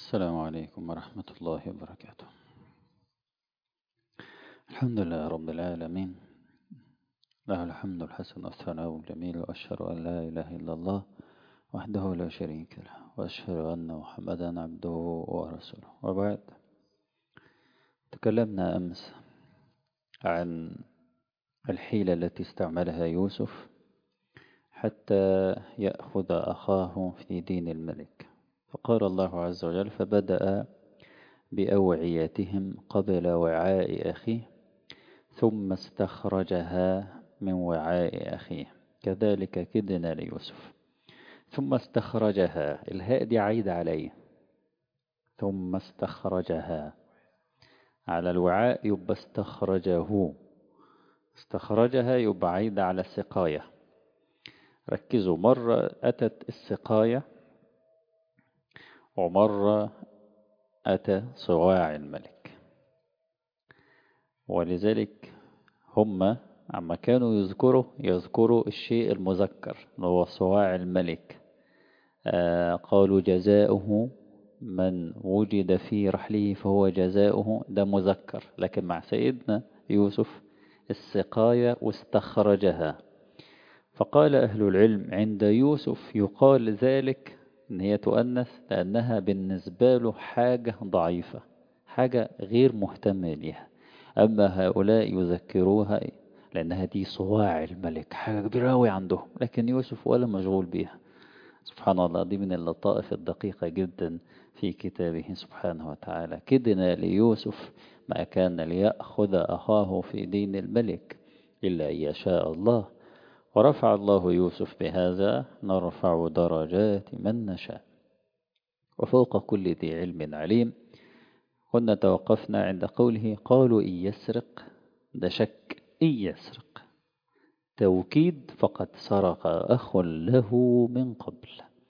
السلام عليكم ورحمة الله وبركاته الحمد لله رب العالمين له الحمد الحسن والثناء الجميل وأشهد أن لا إله إلا الله وحده لا شريك له وأشهد أن محمدا عبده ورسوله وبعد تكلمنا أمس عن الحيلة التي استعملها يوسف حتى يأخذ أخاه في دين الملك فقال الله عز وجل فبدأ بأوعيتهم قبل وعاء أخيه ثم استخرجها من وعاء أخيه كذلك كدنا ليوسف ثم استخرجها الهاء دي عيد عليه ثم استخرجها على الوعاء يبقى استخرجه استخرجها يبقى عيد على السقاية ركزوا مرة أتت السقاية ومرة أتى صواع الملك ولذلك هم عما كانوا يذكروا يذكروا الشيء المذكر اللي هو صواع الملك آه قالوا جزاؤه من وجد في رحله فهو جزاؤه ده مذكر لكن مع سيدنا يوسف السقاية واستخرجها فقال أهل العلم عند يوسف يقال ذلك إن هي تؤنث لأنها بالنسبة له حاجة ضعيفة حاجة غير مهتم بها أما هؤلاء يذكروها لأنها دي صواع الملك حاجة كبيرة أوي عندهم لكن يوسف ولا مشغول بها سبحان الله دي من اللطائف الدقيقة جدا في كتابه سبحانه وتعالى كدنا ليوسف ما كان ليأخذ أخاه في دين الملك إلا أن يشاء الله ورفع الله يوسف بهذا نرفع درجات من نشاء وفوق كل ذي علم عليم كنا توقفنا عند قوله قالوا إن يسرق ده شك إن يسرق توكيد فقد سرق أخ له من قبل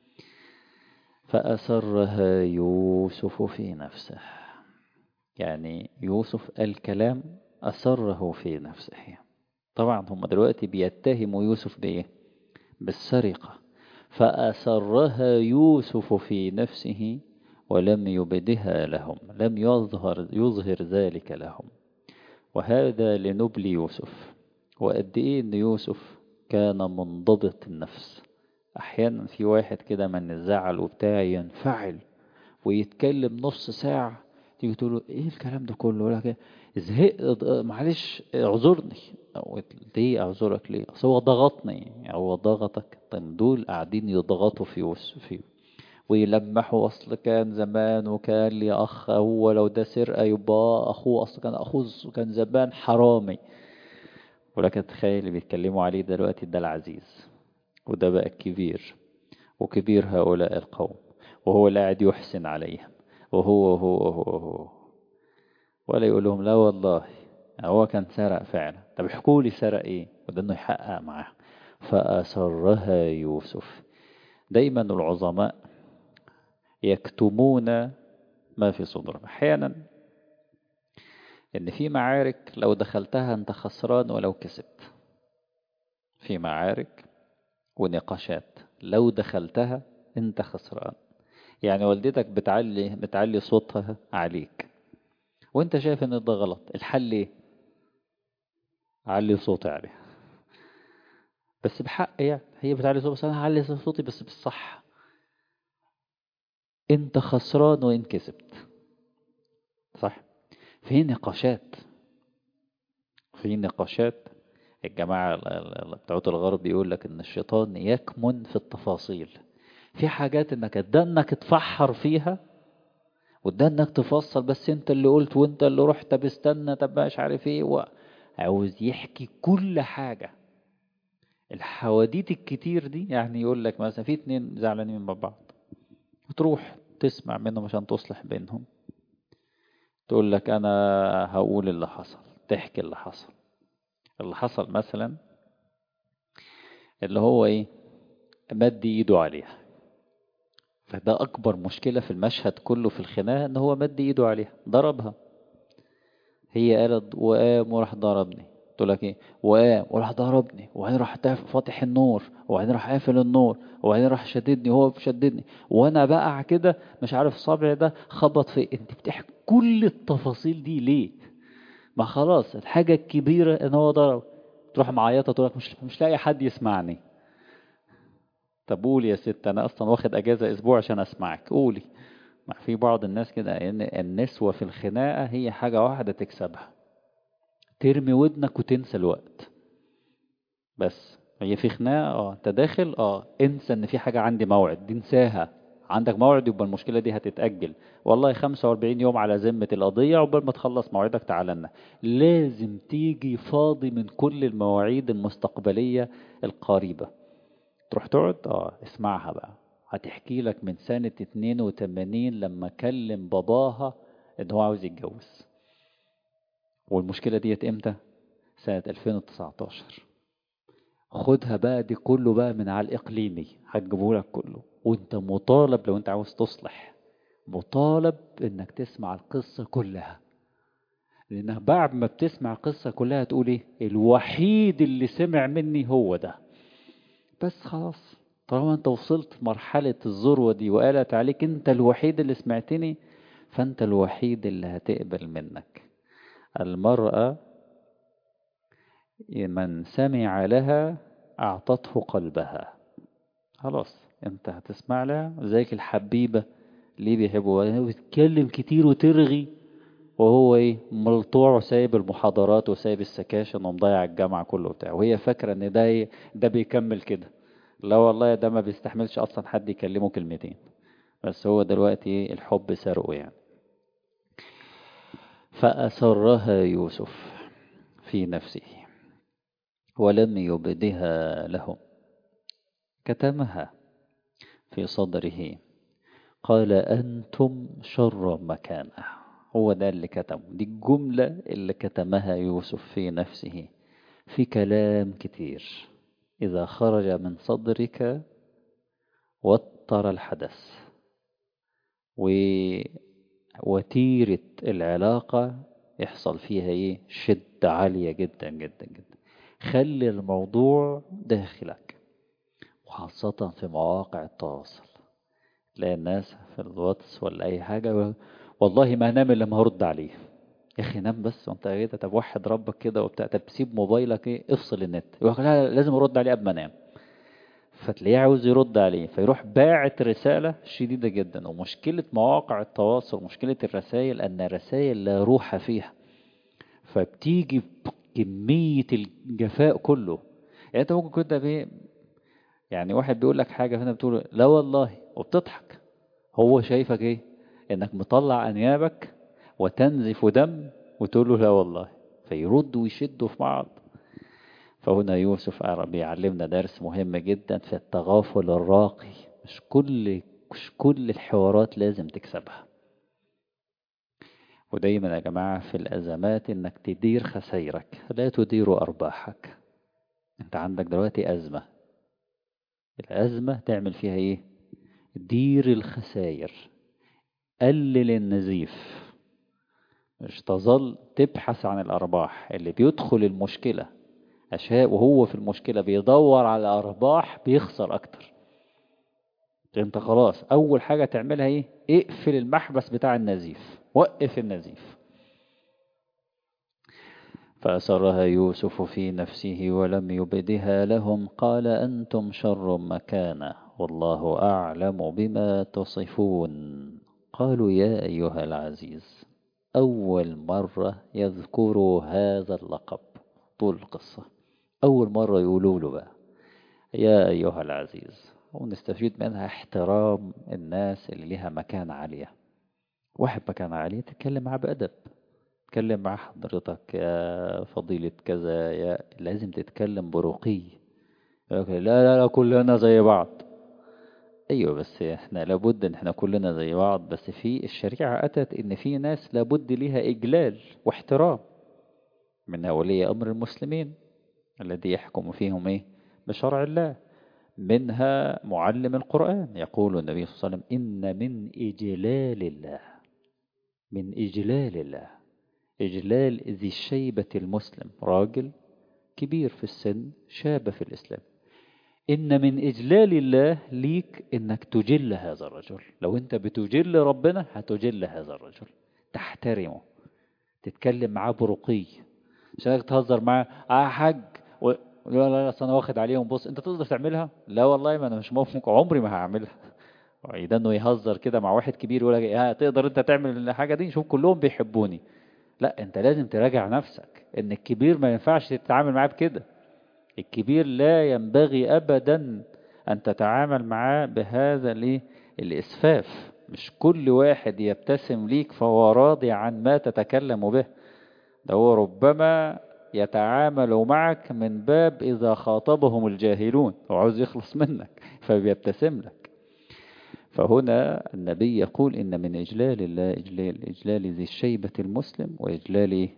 فأسرها يوسف في نفسه يعني يوسف الكلام أسره في نفسه طبعا هم دلوقتي بيتهموا يوسف بإيه بالسرقة فأسرها يوسف في نفسه ولم يبدها لهم لم يظهر, يظهر ذلك لهم وهذا لنبل يوسف وقد إيه إن يوسف كان منضبط النفس أحيانا في واحد كده من الزعل وبتاع ينفعل ويتكلم نص ساعة تيجي تقول له إيه الكلام ده كله ولا كده زهقت معلش اعذرني ليه اعذرك ليه اصل هو ضغطني هو ضغطك طيب دول قاعدين يضغطوا في وصفي ويلمحوا اصل كان زمان وكان لي اخ هو لو ده سرقه يبقى اخوه اصل كان اخوه كان زمان حرامي ولكن تخيل اللي بيتكلموا عليه دلوقتي ده العزيز وده بقى الكبير وكبير هؤلاء القوم وهو اللي قاعد يحسن عليهم وهو هو هو هو ولا يقول لهم لا والله هو كان سرق فعلا طب احكوا لي سرق ايه وده انه يحقق معاه فأسرها يوسف دايما العظماء يكتمون ما في صدرهم احيانا ان في معارك لو دخلتها انت خسران ولو كسبت في معارك ونقاشات لو دخلتها انت خسران يعني والدتك بتعلي بتعلي صوتها عليك وانت شايف ان ده غلط الحل ايه علي صوتي عليها بس بحق يعني هي بتعلي صوتي بس انا هعلي صوتي بس بالصح انت خسران وان كسبت صح في نقاشات في نقاشات الجماعة بتوع الغرب بيقول لك ان الشيطان يكمن في التفاصيل في حاجات انك ده انك تفحر فيها وده انك تفصل بس انت اللي قلت وانت اللي رحت طب استنى طب مش عارف ايه و... عاوز يحكي كل حاجة الحواديت الكتير دي يعني يقول لك مثلا في اتنين زعلانين من بعض وتروح تسمع منهم عشان تصلح بينهم تقول لك انا هقول اللي حصل تحكي اللي حصل اللي حصل مثلا اللي هو ايه مد ايده عليها فده أكبر مشكلة في المشهد كله في الخناقة إن هو مد إيده عليها ضربها هي قالت وقام وراح ضربني تقول لك ايه وقام وراح ضربني وبعدين راح فاتح النور وبعدين راح قافل النور وبعدين راح شددني وهو شددني وانا بقع كده مش عارف صابعي ده خبط في انت بتحكي كل التفاصيل دي ليه ما خلاص الحاجه الكبيره ان هو ضرب تروح معيطه تقول لك مش مش لاقي حد يسمعني طب قولي يا ست انا اصلا واخد اجازه اسبوع عشان اسمعك قولي ما في بعض الناس كده ان النسوه في الخناقه هي حاجه واحده تكسبها ترمي ودنك وتنسى الوقت بس هي في خناقه اه انت داخل اه انسى ان في حاجه عندي موعد دي انساها عندك موعد يبقى المشكله دي هتتاجل والله 45 يوم على ذمه القضيه عقبال ما تخلص موعدك تعالى لنا لازم تيجي فاضي من كل المواعيد المستقبليه القريبه تروح تقعد اه اسمعها بقى هتحكي لك من سنة 82 لما كلم باباها ان هو عاوز يتجوز والمشكلة ديت امتى سنة 2019 خدها بقى دي كله بقى من على الاقليمي هتجيبه لك كله وانت مطالب لو انت عاوز تصلح مطالب انك تسمع القصة كلها لانك بعد ما بتسمع القصة كلها تقول ايه الوحيد اللي سمع مني هو ده بس خلاص طالما انت وصلت مرحلة الذروة دي وقالت عليك انت الوحيد اللي سمعتني فانت الوحيد اللي هتقبل منك المرأة من سمع لها أعطته قلبها خلاص انت هتسمع لها زيك الحبيبة ليه بيحبوا بتتكلم كتير وترغي وهو ايه ملطوع وسايب المحاضرات وسايب السكاشن ومضيع الجامعة كله بتاعه وهي فاكرة ان ده ايه ده بيكمل كده لا والله ده ما بيستحملش اصلا حد يكلمه كلمتين بس هو دلوقتي الحب سرقه يعني فأسرها يوسف في نفسه ولم يبدها لهم كتمها في صدره قال أنتم شر مكانه هو ده اللي كتمه دي الجملة اللي كتمها يوسف في نفسه في كلام كتير إذا خرج من صدرك وتر الحدث ووتيرة العلاقة يحصل فيها إيه شدة عالية جدا جدا جدا خلي الموضوع داخلك وخاصة في مواقع التواصل تلاقي الناس في الواتس ولا أي حاجة والله ما هنام إلا ما هرد عليه يا أخي نام بس وأنت كده طب وحد ربك كده وبتاع طب سيب موبايلك إيه افصل النت يقول لك لا لازم أرد عليه قبل ما أنام فتلاقيه عاوز يرد عليه فيروح باعت رسالة شديدة جدا ومشكلة مواقع التواصل مشكلة الرسائل أن الرسائل لا روح فيها فبتيجي كمية الجفاء كله يعني أنت ممكن كنت بيه يعني واحد بيقول لك حاجة فأنت بتقول لا والله وبتضحك هو شايفك إيه إنك مطلع أنيابك وتنزف دم وتقول له لا والله فيرد ويشدوا في بعض فهنا يوسف بيعلمنا درس مهم جدا في التغافل الراقي مش كل مش كل الحوارات لازم تكسبها ودايما يا جماعة في الأزمات إنك تدير خسائرك لا تدير أرباحك أنت عندك دلوقتي أزمة الأزمة تعمل فيها إيه دير الخسائر قلل النزيف مش تظل تبحث عن الأرباح اللي بيدخل المشكلة أشياء وهو في المشكلة بيدور على أرباح بيخسر أكتر أنت خلاص أول حاجة تعملها إيه اقفل المحبس بتاع النزيف وقف النزيف فأسرها يوسف في نفسه ولم يبدها لهم قال أنتم شر مكانا والله أعلم بما تصفون قالوا يا أيها العزيز أول مرة يذكروا هذا اللقب طول القصة أول مرة يقولوا له بقى يا أيها العزيز ونستفيد منها احترام الناس اللي لها مكان عالية واحد مكان عالية تتكلم معاه بأدب تتكلم مع حضرتك يا فضيلة كذا يا لازم تتكلم برقي لا لا لا كلنا زي بعض ايوه بس احنا لابد ان احنا كلنا زي بعض بس في الشريعة اتت ان في ناس لابد ليها اجلال واحترام منها ولي امر المسلمين الذي يحكم فيهم ايه بشرع الله منها معلم القرآن يقول النبي صلى الله عليه وسلم إن من إجلال الله من إجلال الله إجلال ذي الشيبة المسلم راجل كبير في السن شاب في الإسلام إن من إجلال الله ليك إنك تجل هذا الرجل لو أنت بتجل ربنا هتجل هذا الرجل تحترمه تتكلم معاه برقي عشان تهزر معاه اه حاج و... لا لا لا أصل انا واخد عليهم بص انت تقدر تعملها لا والله ما انا مش موافق عمري ما هعملها ده انه يهزر كده مع واحد كبير يقول لك اه تقدر انت تعمل الحاجه دي شوف كلهم بيحبوني لا انت لازم تراجع نفسك ان الكبير ما ينفعش تتعامل معاه بكده الكبير لا ينبغي ابدا ان تتعامل معاه بهذا الايه الاسفاف مش كل واحد يبتسم ليك فهو راضي عن ما تتكلم به ده هو ربما يتعامل معك من باب إذا خاطبهم الجاهلون هو عاوز يخلص منك فبيبتسم لك فهنا النبي يقول إن من إجلال الله إجلال, إجلال ذي الشيبة المسلم وإجلال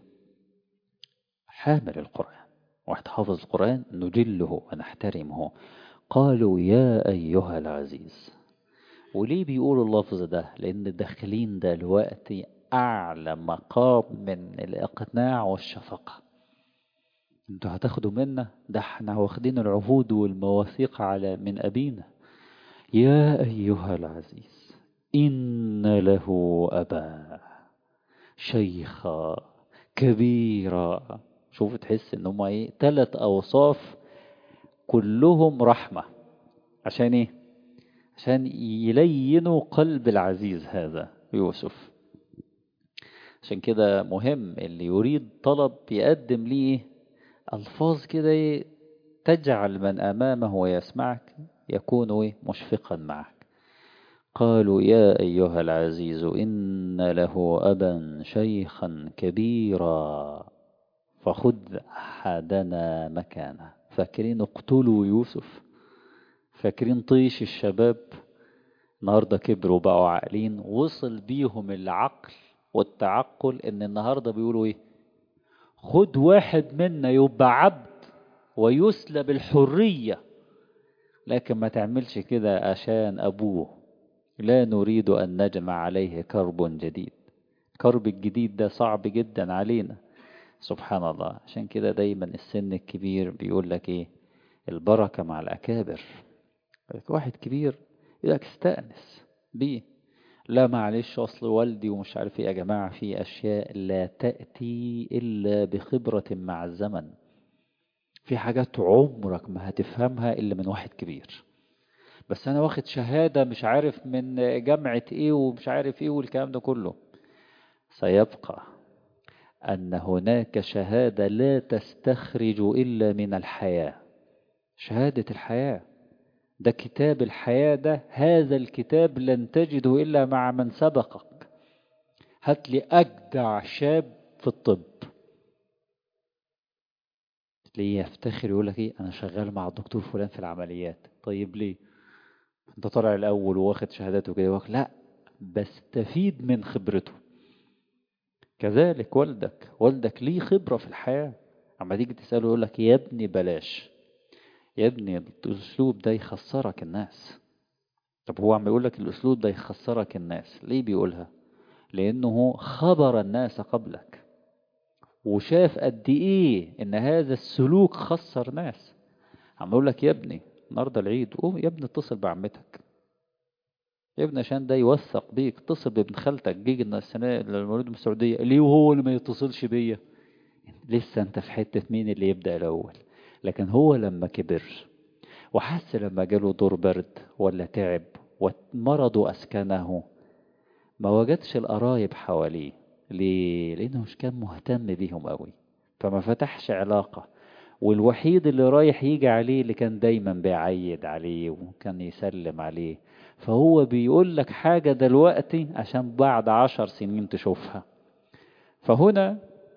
حامل القرآن واحد حافظ القرآن نجله ونحترمه قالوا يا أيها العزيز وليه بيقولوا اللفظ ده لأن داخلين دلوقتي أعلى مقام من الإقناع والشفقة انتوا هتاخدوا منا ده احنا واخدين العهود والمواثيق على من أبينا يا أيها العزيز إن له أبا شيخا كبيرا شوف تحس ان هم ايه ثلاث أوصاف كلهم رحمة عشان ايه عشان يلينوا قلب العزيز هذا يوسف عشان كده مهم اللي يريد طلب يقدم ليه ألفاظ كده تجعل من أمامه ويسمعك يكون مشفقا معك قالوا يا أيها العزيز إن له أبا شيخا كبيرا فخذ أحدنا مكانه فاكرين اقتلوا يوسف فاكرين طيش الشباب النهارده كبروا بقوا عاقلين وصل بيهم العقل والتعقل ان النهارده بيقولوا ايه خد واحد منا يبقى عبد ويسلب الحرية لكن ما تعملش كده عشان أبوه لا نريد أن نجمع عليه كرب جديد كرب الجديد ده صعب جدا علينا سبحان الله عشان كده دايما السن الكبير بيقول لك ايه البركة مع الأكابر واحد كبير يقول لك استأنس بيه لا معلش أصل والدي ومش عارف ايه يا جماعة في أشياء لا تأتي إلا بخبرة مع الزمن في حاجات عمرك ما هتفهمها إلا من واحد كبير بس أنا واخد شهادة مش عارف من جامعة إيه ومش عارف إيه والكلام ده كله سيبقى أن هناك شهادة لا تستخرج إلا من الحياة شهادة الحياة ده كتاب الحياة ده هذا الكتاب لن تجده إلا مع من سبقك هات لي أجدع شاب في الطب ليه يفتخر يقول لك ايه انا شغال مع الدكتور فلان في العمليات طيب ليه انت طالع الاول واخد شهاداته كده لا بستفيد من خبرته كذلك والدك والدك ليه خبرة في الحياة اما تيجي تسأله يقول لك يا ابني بلاش يا ابني الاسلوب ده يخسرك الناس طب هو عم يقول لك الاسلوب ده يخسرك الناس ليه بيقولها لانه خبر الناس قبلك وشاف قد ايه ان هذا السلوك خسر ناس عم يقول لك يا ابني النهارده العيد قوم يا ابني اتصل بعمتك يا ابني عشان ده يوثق بيك اتصل بابن خالتك جيجي السنه المولود من السعوديه ليه وهو اللي ما يتصلش بيا لسه انت في حته مين اللي يبدا الاول لكن هو لما كبر وحس لما جاله دور برد ولا تعب ومرض أسكنه ما وجدش القرايب حواليه ليه؟ لأنه مش كان مهتم بيهم قوي فما فتحش علاقة والوحيد اللي رايح يجي عليه اللي كان دايما بيعيد عليه وكان يسلم عليه فهو بيقول لك حاجة دلوقتي عشان بعد عشر سنين تشوفها فهنا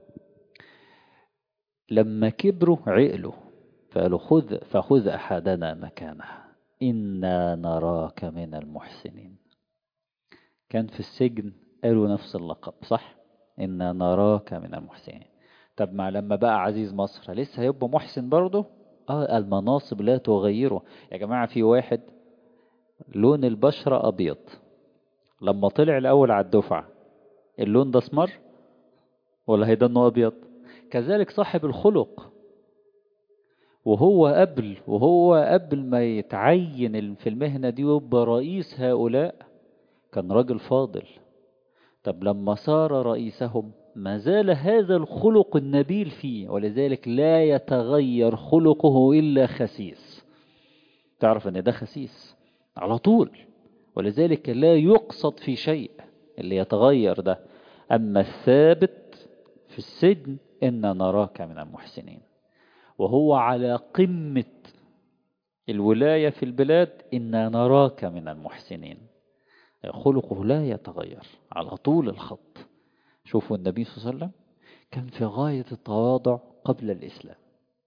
لما كبروا عقلوا فقالوا خذ فخذ أحدنا مكانه إنا نراك من المحسنين كان في السجن قالوا نفس اللقب صح إنا نراك من المحسنين طب ما لما بقى عزيز مصر لسه هيبقى محسن برضه اه المناصب لا تغيره يا جماعة في واحد لون البشرة أبيض لما طلع الأول على الدفعة اللون ده اسمر ولا هيدنه أبيض كذلك صاحب الخلق وهو قبل وهو قبل ما يتعين في المهنة دي ويبقى رئيس هؤلاء كان راجل فاضل طب لما صار رئيسهم ما زال هذا الخلق النبيل فيه ولذلك لا يتغير خلقه إلا خسيس تعرف ان ده خسيس على طول ولذلك لا يقصد في شيء اللي يتغير ده أما الثابت في السجن إن نراك من المحسنين وهو على قمة الولاية في البلاد إن نراك من المحسنين خلقه لا يتغير على طول الخط شوفوا النبي صلى الله عليه وسلم كان في غاية التواضع قبل الإسلام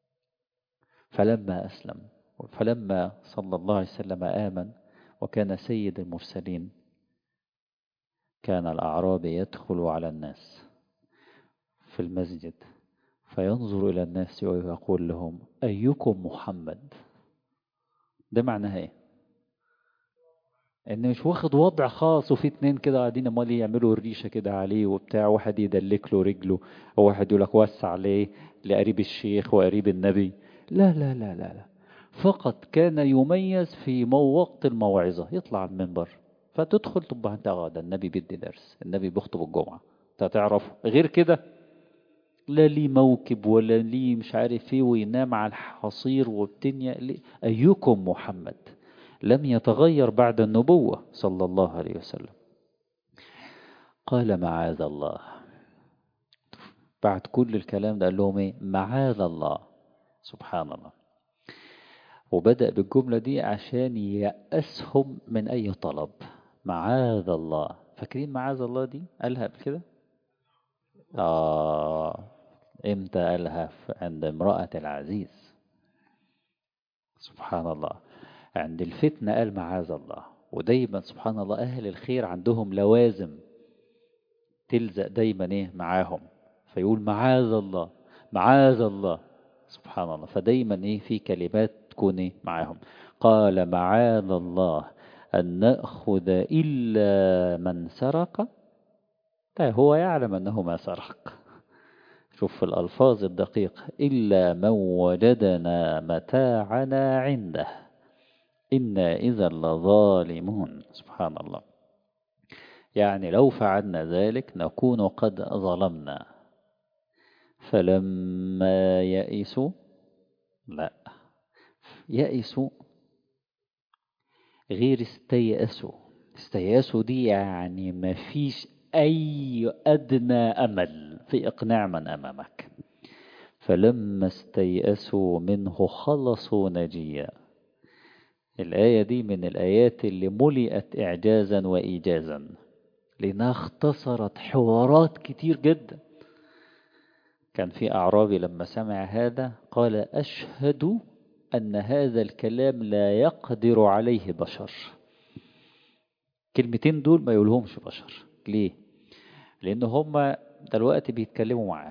فلما أسلم فلما صلى الله عليه وسلم آمن وكان سيد المرسلين كان الأعرابي يدخل على الناس في المسجد فينظر إلى الناس ويقول لهم أيكم محمد ده معناها إيه ان مش واخد وضع خاص وفي اتنين كده قاعدين امال يعملوا الريشه كده عليه وبتاع واحد يدلك له رجله وواحد يقول لك وسع عليه لقريب الشيخ وقريب النبي لا لا لا لا لا فقط كان يميز في وقت الموعظه يطلع على المنبر فتدخل تبقى انت اه ده النبي بيدي درس النبي بيخطب الجمعه انت تعرف غير كده لا ليه موكب ولا ليه مش عارف ايه وينام على الحصير وبتنيا ايكم محمد لم يتغير بعد النبوة صلى الله عليه وسلم قال معاذ الله بعد كل الكلام ده قال لهم ايه معاذ الله سبحان الله وبدأ بالجملة دي عشان يأسهم من أي طلب معاذ الله فاكرين معاذ الله دي قالها قبل كده آه امتى قالها عند امرأة العزيز سبحان الله عند الفتنة قال معاذ الله ودايما سبحان الله أهل الخير عندهم لوازم تلزق دايما إيه معاهم فيقول معاذ الله معاذ الله سبحان الله فدايما إيه في كلمات تكون إيه معاهم قال معاذ الله أن نأخذ إلا من سرق طيب هو يعلم أنه ما سرق شوف الألفاظ الدقيقة إلا من وجدنا متاعنا عنده إنا إذا لظالمون سبحان الله يعني لو فعلنا ذلك نكون قد ظلمنا فلما يئسوا لا يئسوا غير استيأسوا استيأسوا دي يعني ما فيش أي أدنى أمل في إقناع من أمامك فلما استيأسوا منه خلصوا نجيا الآية دي من الآيات اللي ملئت إعجازا وإيجازا لأنها اختصرت حوارات كتير جدا كان في أعرابي لما سمع هذا قال أشهد أن هذا الكلام لا يقدر عليه بشر كلمتين دول ما يقولهمش بشر ليه؟ لأن هما دلوقتي بيتكلموا معاه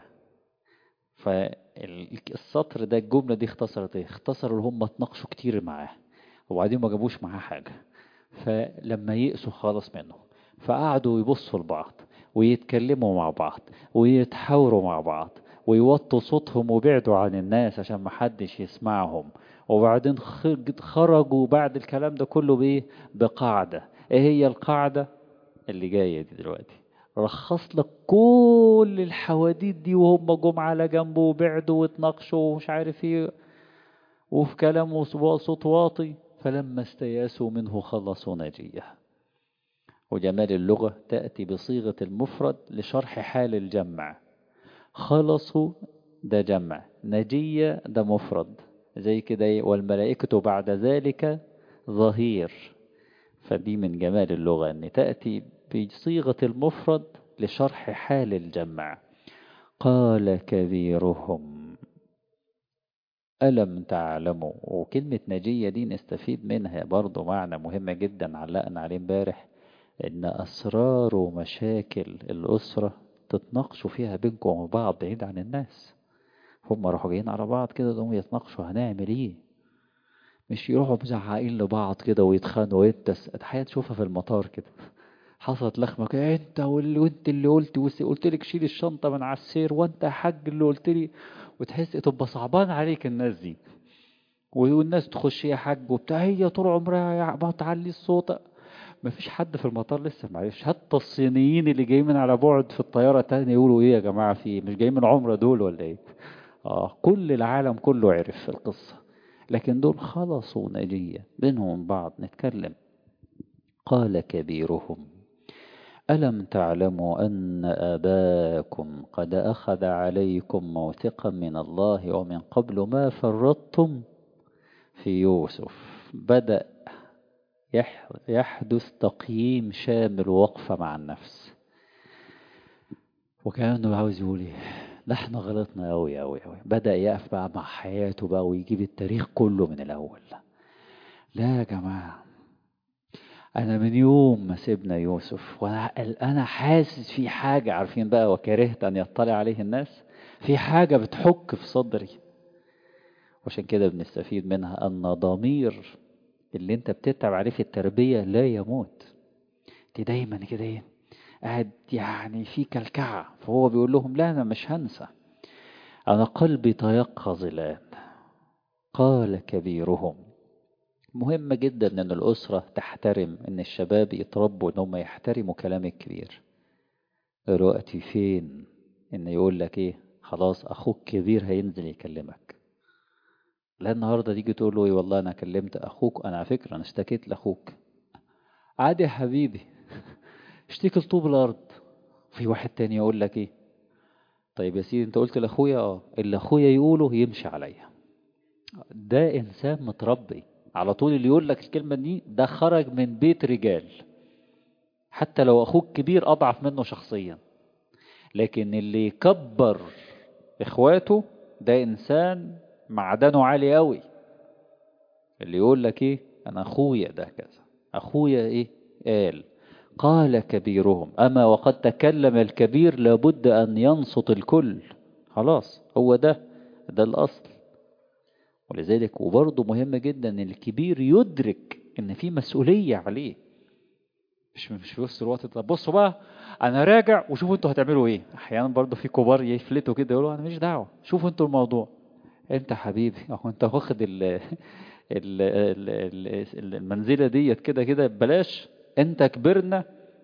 فالسطر ده الجملة دي اختصرت ايه؟ اختصروا اللي هم اتناقشوا كتير معاه وبعدين ما جابوش معاه حاجة فلما يئسوا خالص منه فقعدوا يبصوا لبعض ويتكلموا مع بعض ويتحاوروا مع بعض ويوطوا صوتهم وبعدوا عن الناس عشان محدش يسمعهم وبعدين خرجوا بعد الكلام ده كله بإيه بقاعدة ايه هي القاعدة اللي جاية دي دلوقتي رخص لك كل الحواديت دي وهم جم على جنبه وبعدوا واتناقشوا ومش عارف ايه وفي كلام صوت واطي فلما استياسوا منه خلصوا نجيه وجمال اللغة تأتي بصيغة المفرد لشرح حال الجمع خلصوا ده جمع نجية ده مفرد زي كده والملائكة بعد ذلك ظهير فدي من جمال اللغة أن تأتي بصيغة المفرد لشرح حال الجمع قال كبيرهم ألم تعلموا وكلمة نجية دي نستفيد منها برضو معنى مهمة جدا علقنا عليه امبارح إن أسرار ومشاكل الأسرة تتناقشوا فيها بينكم وبعض بعيد عن الناس هم راحوا جايين على بعض كده دول يتناقشوا هنعمل ايه مش يروحوا مزعقين لبعض كده ويتخانقوا وانت الحياة تشوفها في المطار كده حصلت لخمة كده انت واللي وانت اللي قلت قلت لك شيل الشنطة من على السير وانت يا حاج اللي قلت لي وتحس تبقى صعبان عليك الناس دي والناس تخش يا حاج وبتاع هي طول عمرها يا ما تعلي الصوت ما فيش حد في المطار لسه معلش حتى الصينيين اللي جايين من على بعد في الطياره تاني يقولوا ايه يا جماعه في مش جايين من عمره دول ولا ايه اه كل العالم كله عرف القصه لكن دول خلصوا نجيه بينهم بعض نتكلم قال كبيرهم ألم تعلموا أن أباكم قد أخذ عليكم موثقا من الله ومن قبل ما فرطتم في يوسف بدأ يحدث تقييم شامل وقفة مع النفس وكأنه عاوز يقول ايه ده احنا غلطنا أوي أوي أوي بدأ يقف بقى مع حياته بقى ويجيب التاريخ كله من الأول لا يا جماعة أنا من يوم ما سيبنا يوسف وأنا أنا حاسس في حاجة عارفين بقى وكرهت أن يطلع عليه الناس في حاجة بتحك في صدري وعشان كده بنستفيد منها أن ضمير اللي أنت بتتعب عليه في التربية لا يموت أنت دايما كده إيه قاعد يعني في كلكعة فهو بيقول لهم لا أنا مش هنسى أنا قلبي تيقظ الآن قال كبيرهم مهم جدا ان الاسرة تحترم ان الشباب يتربوا ان هم يحترموا كلام الكبير دلوقتي فين ان يقول لك ايه خلاص اخوك كبير هينزل يكلمك لا النهارده تيجي تقول له ايه والله انا كلمت اخوك انا على فكره انا اشتكيت لاخوك عادي يا حبيبي اشتكي لطوب الارض في واحد تاني يقول لك ايه طيب يا سيدي انت قلت لاخويا اه اللي اخويا يقوله يمشي عليا ده انسان متربي على طول اللي يقول لك الكلمة دي ده خرج من بيت رجال حتى لو أخوك كبير أضعف منه شخصيا لكن اللي يكبر إخواته ده إنسان معدنه عالي قوي اللي يقول لك إيه أنا أخويا ده كذا أخويا إيه قال قال كبيرهم أما وقد تكلم الكبير لابد أن ينصت الكل خلاص هو ده ده الأصل ولذلك وبرضه مهم جدا ان الكبير يدرك ان في مسؤوليه عليه مش مش في وسط الوقت طب بصوا بقى انا راجع وشوفوا انتوا هتعملوا ايه احيانا برضه في كبار يفلتوا كده يقولوا انا مش دعوه شوفوا انتوا الموضوع انت حبيبي اهو انت واخد ال ال ال المنزله ديت كده كده ببلاش انت كبرنا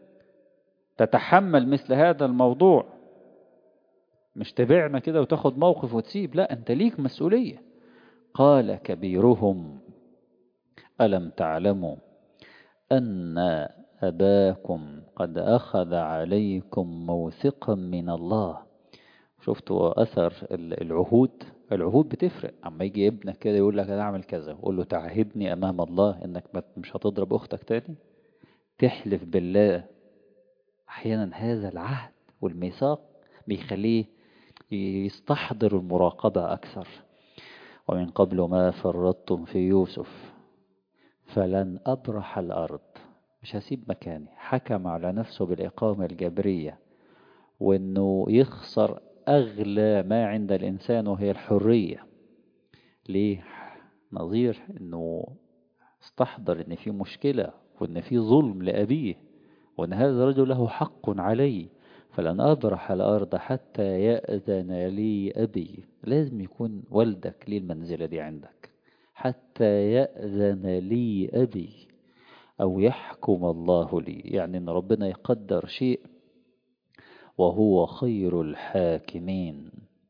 تتحمل مثل هذا الموضوع مش تبعنا كده وتاخد موقف وتسيب لا انت ليك مسؤوليه قال كبيرهم ألم تعلموا أن أباكم قد أخذ عليكم موثقا من الله شفتوا أثر العهود العهود بتفرق أما يجي ابنك كده يقول لك أنا أعمل كذا قول له تعهدني أمام الله إنك مش هتضرب أختك تاني تحلف بالله أحيانا هذا العهد والميثاق بيخليه يستحضر المراقبة أكثر ومن قبل ما فرطتم في يوسف فلن أبرح الأرض مش هسيب مكاني حكم على نفسه بالإقامة الجبرية وإنه يخسر أغلى ما عند الإنسان وهي الحرية ليه نظير إنه استحضر إن في مشكلة وإن في ظلم لأبيه وإن هذا الرجل له حق علي فلن أبرح الأرض حتى يأذن لي أبي لازم يكون والدك ليه المنزلة دي عندك حتى يأذن لي أبي أو يحكم الله لي يعني أن ربنا يقدر شيء وهو خير الحاكمين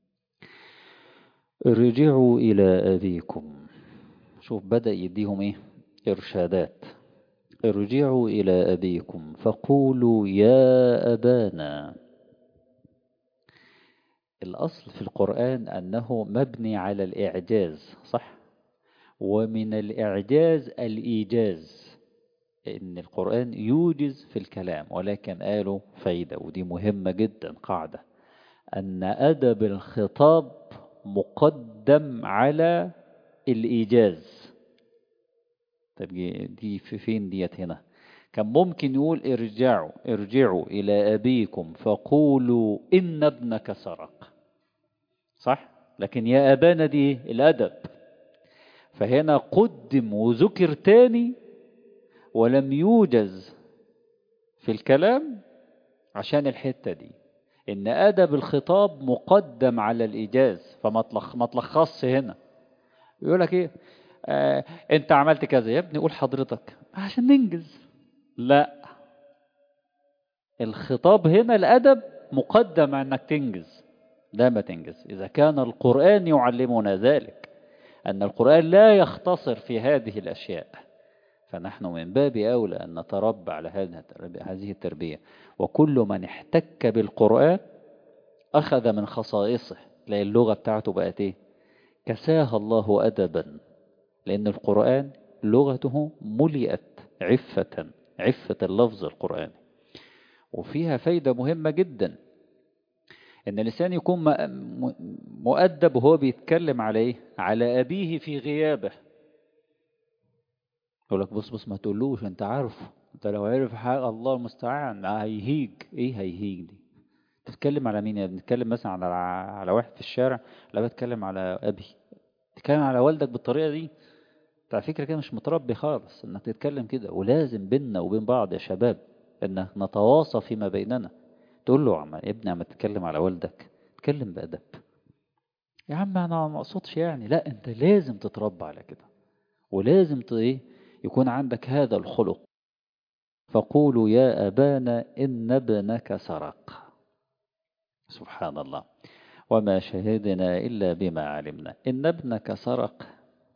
ارجعوا إلى أبيكم شوف بدأ يديهم إيه إرشادات ارجعوا إلى أبيكم فقولوا يا أبانا الأصل في القرآن أنه مبني على الإعجاز صح ومن الإعجاز الإيجاز إن القرآن يوجز في الكلام ولكن قالوا فايدة ودي مهمة جدا قاعدة أن أدب الخطاب مقدم على الإيجاز طب دي في فين ديت هنا كان ممكن يقول ارجعوا ارجعوا إلى أبيكم فقولوا إن ابنك سرق صح لكن يا أبانا دي الأدب فهنا قدم وذكر تاني ولم يوجز في الكلام عشان الحتة دي إن أدب الخطاب مقدم على الإيجاز فما ما تلخصش هنا يقول لك إيه آه انت عملت كذا يا ابني قول حضرتك عشان ننجز لا الخطاب هنا الأدب مقدم على انك تنجز لا ما تنجز إذا كان القرآن يعلمنا ذلك أن القرآن لا يختصر في هذه الأشياء فنحن من باب أولى أن نتربى على هذه التربية وكل من احتك بالقرآن أخذ من خصائصه لأن اللغة بتاعته بقت إيه كساها الله أدبا لأن القرآن لغته ملئت عفة عفة اللفظ القرآني وفيها فايدة مهمة جدا ان الانسان يكون مؤدب وهو بيتكلم عليه على ابيه في غيابه يقول لك بص بص ما تقولوش انت عارفه انت لو عرف حاجه الله المستعان هيهيج ايه هيهيج دي تتكلم على مين بنتكلم مثلا على على واحد في الشارع لا بتكلم على ابي تتكلم على والدك بالطريقه دي انت على فكره كده مش متربي خالص انك تتكلم كده ولازم بيننا وبين بعض يا شباب ان نتواصى فيما بيننا تقول له عم ابني عم تتكلم على والدك اتكلم بأدب يا عم انا ما اقصدش يعني لا انت لازم تتربى على كده ولازم ايه يكون عندك هذا الخلق فقولوا يا أبانا إن ابنك سرق سبحان الله وما شهدنا إلا بما علمنا إن ابنك سرق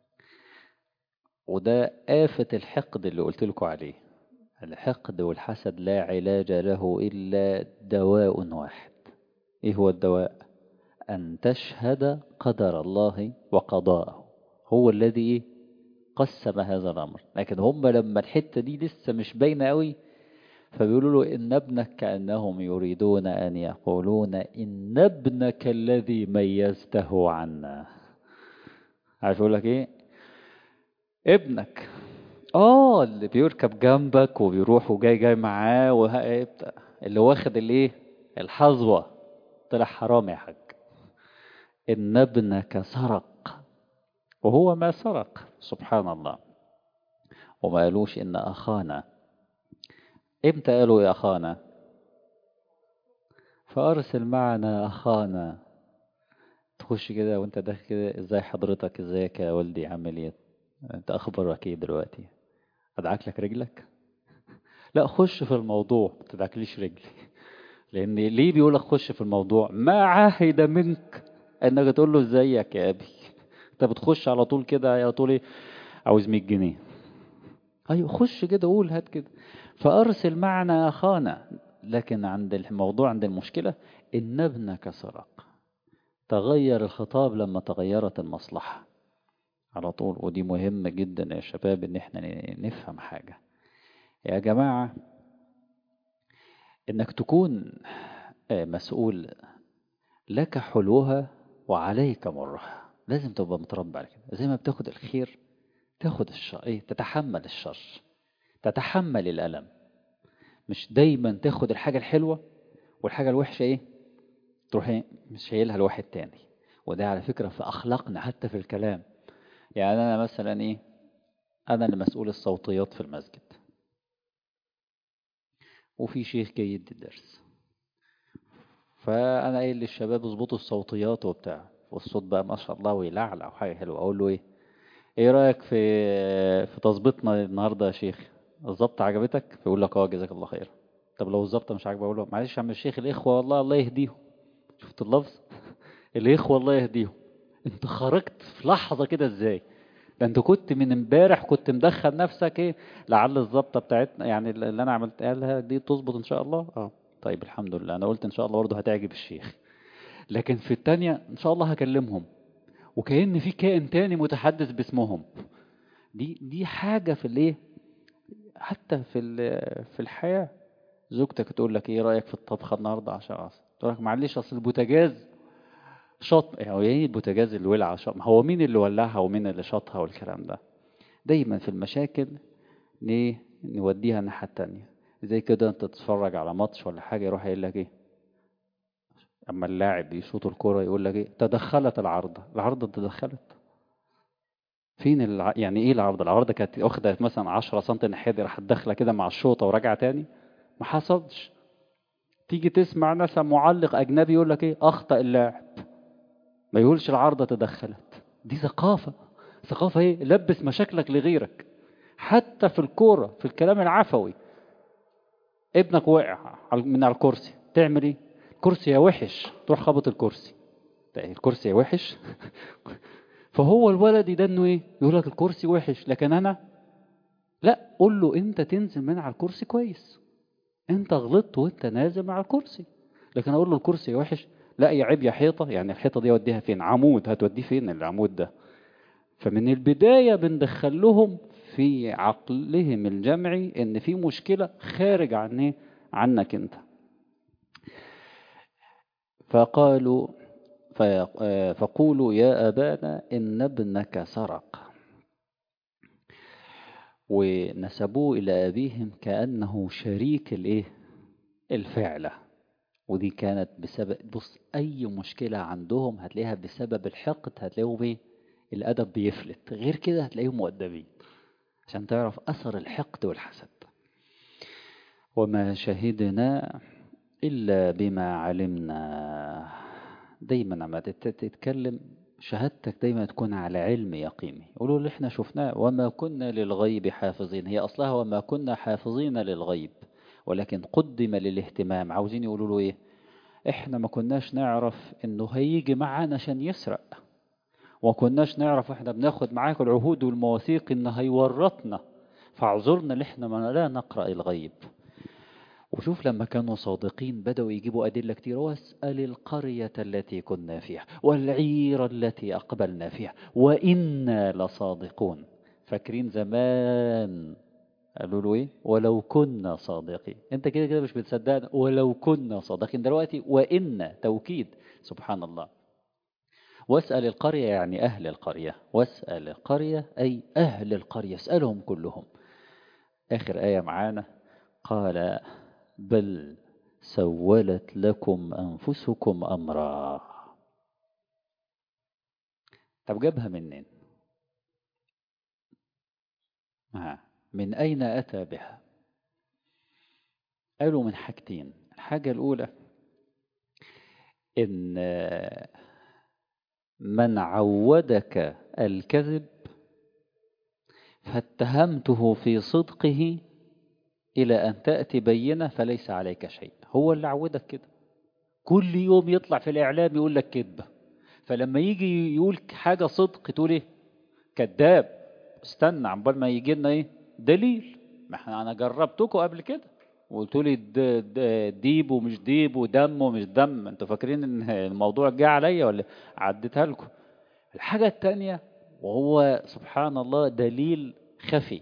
وده آفة الحقد اللي قلت لكم عليه الحقد والحسد لا علاج له إلا دواء واحد إيه هو الدواء أن تشهد قدر الله وقضاءه هو الذي قسم هذا الأمر لكن هم لما الحتة دي لسه مش باينة قوي فبيقولوا له إن ابنك كأنهم يريدون أن يقولون إن ابنك الذي ميزته عنا عارف يقول لك إيه ابنك اه اللي بيركب جنبك وبيروح وجاي جاي معاه وه... اللي واخد الايه الحظوة طلع حرام يا حاج ان ابنك سرق وهو ما سرق سبحان الله وما قالوش ان اخانا امتى قالوا يا اخانا فارسل معنا اخانا تخش كده وانت داخل كده ازاي حضرتك ازيك يا والدي عامل ايه انت اخبارك ايه دلوقتي ادعك لك رجلك لا خش في الموضوع ما تدعكليش رجلي لان ليه بيقول لك خش في الموضوع ما عهد منك انك تقول له ازيك يا ابي انت بتخش على طول كده على طول ايه عاوز 100 جنيه ايوه خش كده قول هات كده فارسل معنا اخانا لكن عند الموضوع عند المشكله ان ابنك سرق تغير الخطاب لما تغيرت المصلحه على طول ودي مهمة جدا يا شباب ان احنا نفهم حاجة يا جماعة انك تكون مسؤول لك حلوها وعليك مرها لازم تبقى متربى على كده زي ما بتاخد الخير تاخد الشر ايه تتحمل الشر تتحمل الألم مش دايما تاخد الحاجة الحلوة والحاجة الوحشة ايه تروح ايه مش شايلها لواحد تاني وده على فكرة في أخلاقنا حتى في الكلام يعني أنا مثلا إيه أنا اللي مسؤول الصوتيات في المسجد وفي شيخ جاي يدي الدرس فأنا قايل للشباب اظبطوا الصوتيات وبتاع والصوت بقى ما شاء الله ويلعلع وحاجة حلوة أقول له إيه إيه رأيك في في تظبيطنا النهاردة يا شيخ الظبطة عجبتك فيقول لك اه جزاك الله خير طب لو الظبطة مش عاجبه أقول له معلش يا عم الشيخ الإخوة والله الله يهديهم شفت اللفظ الإخوة الله يهديهم انت خرجت في لحظة كده ازاي ده انت كنت من امبارح كنت مدخل نفسك ايه لعل الظبطة بتاعتنا يعني اللي انا عملتها لها دي تظبط ان شاء الله اه طيب الحمد لله انا قلت ان شاء الله برضه هتعجب الشيخ لكن في التانية ان شاء الله هكلمهم وكأن في كائن تاني متحدث باسمهم دي دي حاجة في الايه حتى في في الحياة زوجتك تقول لك ايه رأيك في الطبخة النهارده عشان اصل تقول لك معلش اصل البوتاجاز شط يعني ايه البوتاجاز اللي ولع شط هو مين اللي ولعها ومين اللي شطها والكلام ده دايما في المشاكل ليه نوديها الناحية التانية زي كده انت تتفرج على ماتش ولا حاجة يروح يقول لك ايه اما اللاعب يشوط الكرة يقول لك ايه تدخلت العارضة العارضة تدخلت فين الع... يعني ايه العارضة العارضة كانت واخدة مثلا 10 سم ناحية دي راحت داخلة كده مع الشوطة وراجعة تاني ما حصلش تيجي تسمع مثلا معلق اجنبي يقول لك ايه اخطأ اللاعب ما يقولش العارضة تدخلت دي ثقافة ثقافة ايه لبس مشاكلك لغيرك حتى في الكورة في الكلام العفوي ابنك وقع من على الكرسي تعمل ايه الكرسي يا وحش تروح خبط الكرسي الكرسي يا وحش فهو الولد ده انه ايه يقول لك الكرسي وحش لكن انا لا قول له انت تنزل من على الكرسي كويس انت غلطت وانت نازل مع الكرسي لكن اقول له الكرسي وحش لا يا عيب يا حيطه يعني الحيطه دي اوديها فين عمود هتوديه فين العمود ده فمن البدايه بندخل لهم في عقلهم الجمعي ان في مشكله خارج عن ايه عنك انت فقالوا فقولوا يا ابانا ان ابنك سرق ونسبوه الى ابيهم كانه شريك الايه الفعله ودي كانت بسبب بص اي مشكله عندهم هتلاقيها بسبب الحقد هتلاقيهم ايه الادب بيفلت غير كده هتلاقيهم مؤدبين عشان تعرف اثر الحقد والحسد وما شهدنا الا بما علمنا دايما لما تتكلم شهادتك دايما تكون على علم يقيني يقولوا اللي احنا شفناه وما كنا للغيب حافظين هي اصلها وما كنا حافظين للغيب ولكن قدم للاهتمام عاوزين يقولوا له ايه احنا ما كناش نعرف انه هيجي معانا عشان يسرق وكناش نعرف احنا بناخد معاك العهود والمواثيق انه هيورطنا فاعذرنا اللي احنا ما لا نقرأ الغيب وشوف لما كانوا صادقين بدأوا يجيبوا أدلة كتير واسأل القرية التي كنا فيها والعير التي أقبلنا فيها وإنا لصادقون فاكرين زمان قالوا له ايه ولو كنا صادقين انت كده كده مش بتصدقنا ولو كنا صادقين دلوقتي وإن توكيد سبحان الله واسأل القرية يعني أهل القرية واسأل القرية أي أهل القرية اسألهم كلهم آخر آية معانا قال بل سولت لكم أنفسكم أمرا طب جابها منين ها من أين أتى بها قالوا من حاجتين الحاجة الأولى إن من عودك الكذب فاتهمته في صدقه إلى أن تأتي بينة فليس عليك شيء هو اللي عودك كده كل يوم يطلع في الإعلام يقول لك كذبة فلما يجي يقول حاجة صدق تقول إيه كذاب استنى عقبال ما يجي لنا إيه دليل ما احنا أنا جربتكم قبل كده وقلت لي ديب ومش ديب ودم ومش دم انتوا فاكرين ان الموضوع جه عليا ولا عديتها لكم الحاجة التانية وهو سبحان الله دليل خفي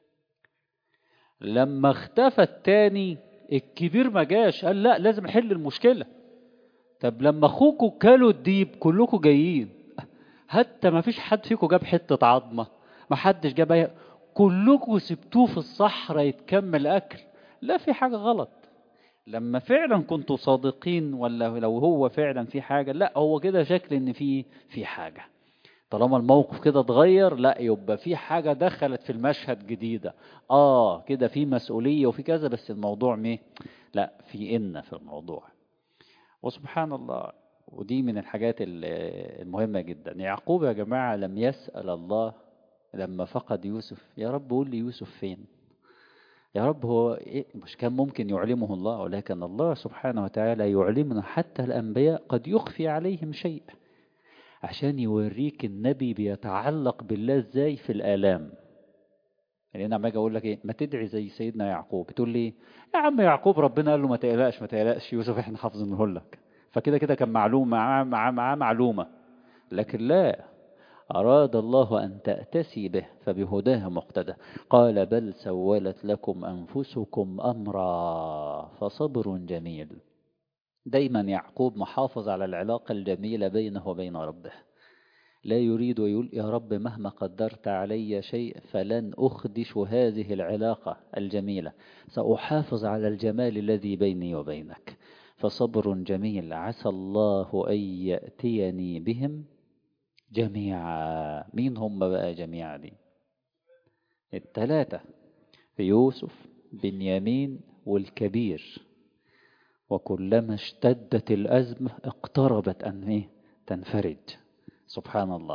لما اختفى التاني الكبير ما جاش قال لا لازم احل المشكلة طب لما اخوكوا كلوا الديب كلكوا جايين حتى ما فيش حد فيكم جاب حتة عظمة ما حدش جاب أي... كلكوا سبتوه في الصحراء يتكمل أكل لا في حاجة غلط لما فعلا كنتوا صادقين ولا لو هو فعلا في حاجة لا هو كده شكل ان في في حاجة طالما الموقف كده اتغير لا يبقى في حاجة دخلت في المشهد جديدة اه كده في مسؤولية وفي كذا بس الموضوع ميه لا في إن في الموضوع وسبحان الله ودي من الحاجات المهمة جدا يعقوب يا جماعة لم يسأل الله لما فقد يوسف يا رب قول لي يوسف فين يا رب هو إيه مش كان ممكن يعلمه الله ولكن الله سبحانه وتعالى يعلمنا حتى الأنبياء قد يخفي عليهم شيء عشان يوريك النبي بيتعلق بالله ازاي في الآلام يعني انا عمال اقول لك ايه ما تدعي زي سيدنا يعقوب تقول لي يا عم يعقوب ربنا قال له ما تقلقش ما تقلقش يوسف احنا حافظينه لك فكده كده كان معلوم معاه معاه معاه معلومه لكن لا أراد الله أن تأتسي به فبهداه مقتدى قال بل سولت لكم أنفسكم أمرا فصبر جميل دايما يعقوب محافظ على العلاقة الجميلة بينه وبين ربه لا يريد يقول يا رب مهما قدرت علي شيء فلن أخدش هذه العلاقة الجميلة سأحافظ على الجمال الذي بيني وبينك فصبر جميل عسى الله أن يأتيني بهم جميعا مين هم بقى جميعا دي الثلاثة يوسف بنيامين والكبير وكلما اشتدت الأزمة اقتربت أن إيه تنفرج سبحان الله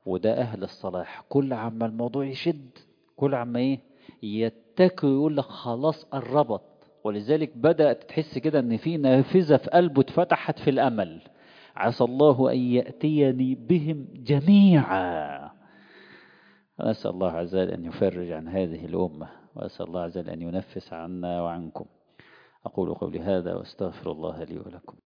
وده أهل الصلاح كل عما الموضوع يشد كل عما إيه يتكي ويقول لك خلاص قربت ولذلك بدأت تحس كده إن في نافذة في قلبه اتفتحت في الأمل عسى الله أن يأتيني بهم جميعا أسأل الله عز وجل أن يفرج عن هذه الأمة وأسأل الله عز وجل أن ينفس عنا وعنكم أقول قولي هذا وأستغفر الله لي ولكم